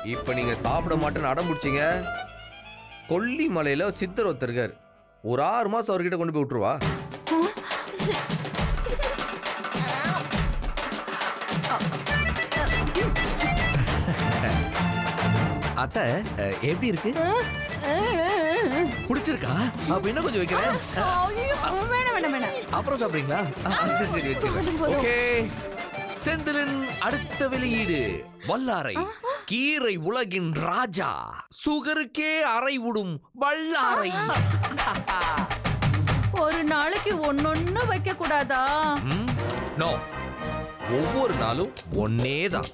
இப்ப நீங்க சாப்பிட மாட்டேன்னு அடம் பிடிச்சீங்க கொல்லிமலையில சித்தர் ஒருத்தர் இருக்கார் ஒரு ஆறு மாசம் அவர்கிட்ட கொண்டு போய் விட்டுருவா அத்தை அஹ், எப்படி இருக்கு பிடிச்சிருக்கா அப்ப இன்னும் கொஞ்சம் வைக்கிறேன் ஐயோ, வேணாம் வேணாம் வேணாம் அப்புறம் சாப்பிடுறீங்களா ஆ, சரி சரி வச்சுக்கிறேன் ஓகே செந்திலின் அடுத்த வெளியீடு வல்லாரை கீரை உலகின் ராஜா சுகருக்கே அறை விடும் வல்லாரை ஒரு நாளைக்கு ஒன்னொன்னு வைக்க கூடாதா நோ ஒவ்வொரு நாளும் ஒன்னே தான்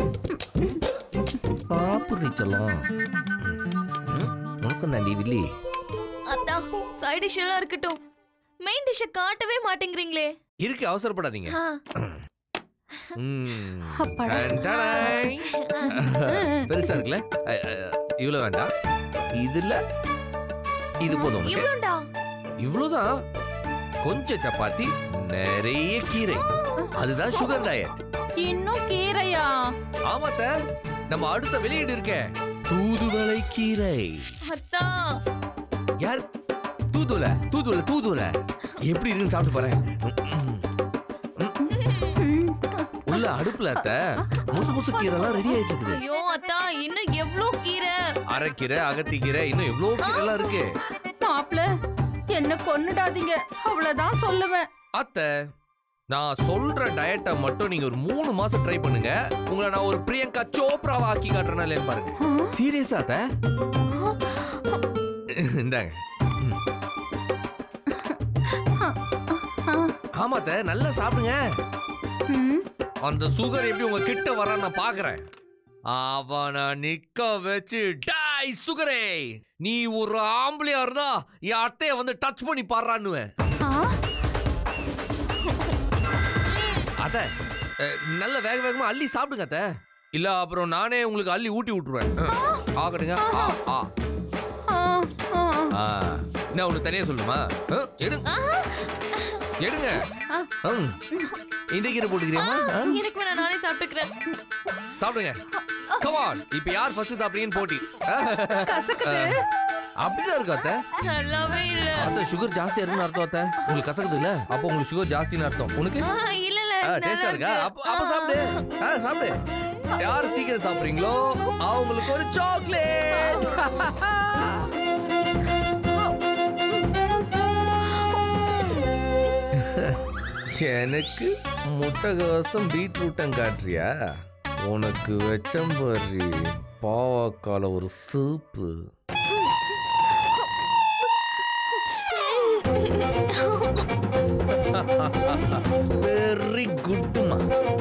சாப்பிடு செல்லம் உனக்கும் தாண்டி வில்லி அத்தா சைட் டிஷ் எல்லாம் இருக்கட்டும் மெயின் டிஷ்ஷை காட்டவே மாட்டேங்கிறீங்களே இருக்கு அவசரப்படாதீங்க ஆ, ம். அப்பாடா. டன்டடாய். பெருசா இருக்குல்ல அ, அ, இவ்வளவு வேண்டாம் இதுல இது போதும் உனக்கு. இவ்வளோண்டா இவ்வளவுதான் கொஞ்சம் சப்பாத்தி நிறைய கீரை அதுதான் சுகர் டயட் இன்னும் கீரையா ஆமாத்த நம்ம அடுத்த வெளியீடு இருக்க தூதுவளை கீரை அத்தா யார் தூதுவளை தூதுவளை தூதுவளை எப்படி இருக்குன்னு சாப்பிட்டு பாரு உள்ள அடுப்புல அத்த முசு முசு கீரை எல்லாம் ரெடி ஆயிட்டு இருக்குது ஐயோ அத்தா இன்னும் எவ்ளோ கீரை அரைக்கீரை அகத்திக்கீரை இன்னும் எவ்வளவு கீரை எல்லாம் இருக்கு மாப்பிள என்ன கொன்னுடாதீங்க அவ்வளவுதான் சொல்லுவேன் அத்தை நான் சொல்ற டயட்டை மட்டும் நீங்க ஒரு மூணு மாசம் ட்ரை பண்ணுங்க உங்களை நான் ஒரு பிரியங்கா சோப்ராவா ஆக்கி காட்டுறேன்னா இல்லையான்னு பாருங்க சீரியஸா அத்தை இந்தாங்க ம். ஆமா அத்தை நல்லா சாப்பிடுங்க ம், அந்த சுகர் எப்படி உங்க கிட்ட வரான்னு நான் பாக்குறேன் அவனை நிக்க வச்சு டாய் சுகரே நீ ஒரு ஆம்பளையா இருந்தா என் அத்தைய வந்து டச் பண்ணி பாடுறான்னுவேன் ஆ, அத்த அஹ், நல்ல வேக வேகமா அள்ளி சாப்பிடுங்க அத்த இல்ல அப்புறம் நானே உங்களுக்கு அள்ளி ஊட்டி விட்டுருவேன் அஹ், ஆகட்டுங்க ஆ ஆ ஆ, ஆ. ஆ நான் ஒன்று தனியா சொல்லுமா அஹ், எடுங்க எடுங்க ம். இந்த கீரை போட்டுக்கிறியம்மா அஹ், எனக்கு வேணா நானே சாப்பிட்டுக்கிறேன் சாப்பிடுங்க கமான் இப்போ யார் ஃபர்ஸ்ட் சாப்பிடுறீங்கன்னு போட்டி கசக்குது அப்படிதான் இருக்கும் அத்தை நல்லாவே இல்ல அந்த சுகர் ஜாஸ்தியா இருக்குன்னு அர்த்தம் அத்தை உங்களுக்கு கசக்குது இல்ல அப்போ உங்களுக்கு சுகர் ஜாஸ்தின்னு அர்த்தம் உனக்கு ஆ, இல்ல இல்ல டேஸ்டா நல்லா இருக்கா இருக்கு. அப்ப அப்ப சாப்பிடு ஆ, சாப்பிடு யார் சீக்கிரம் சாப்பிடுறீங்களோ அவங்களுக்கு ஒரு சாக்லேட் எனக்கு முட்டைகோசம் பீட்ரூட்டம் காட்டுறியா உனக்கு வெச்சம்பரி பாவக்கால ஒரு சூப்பு வெரி குட்மா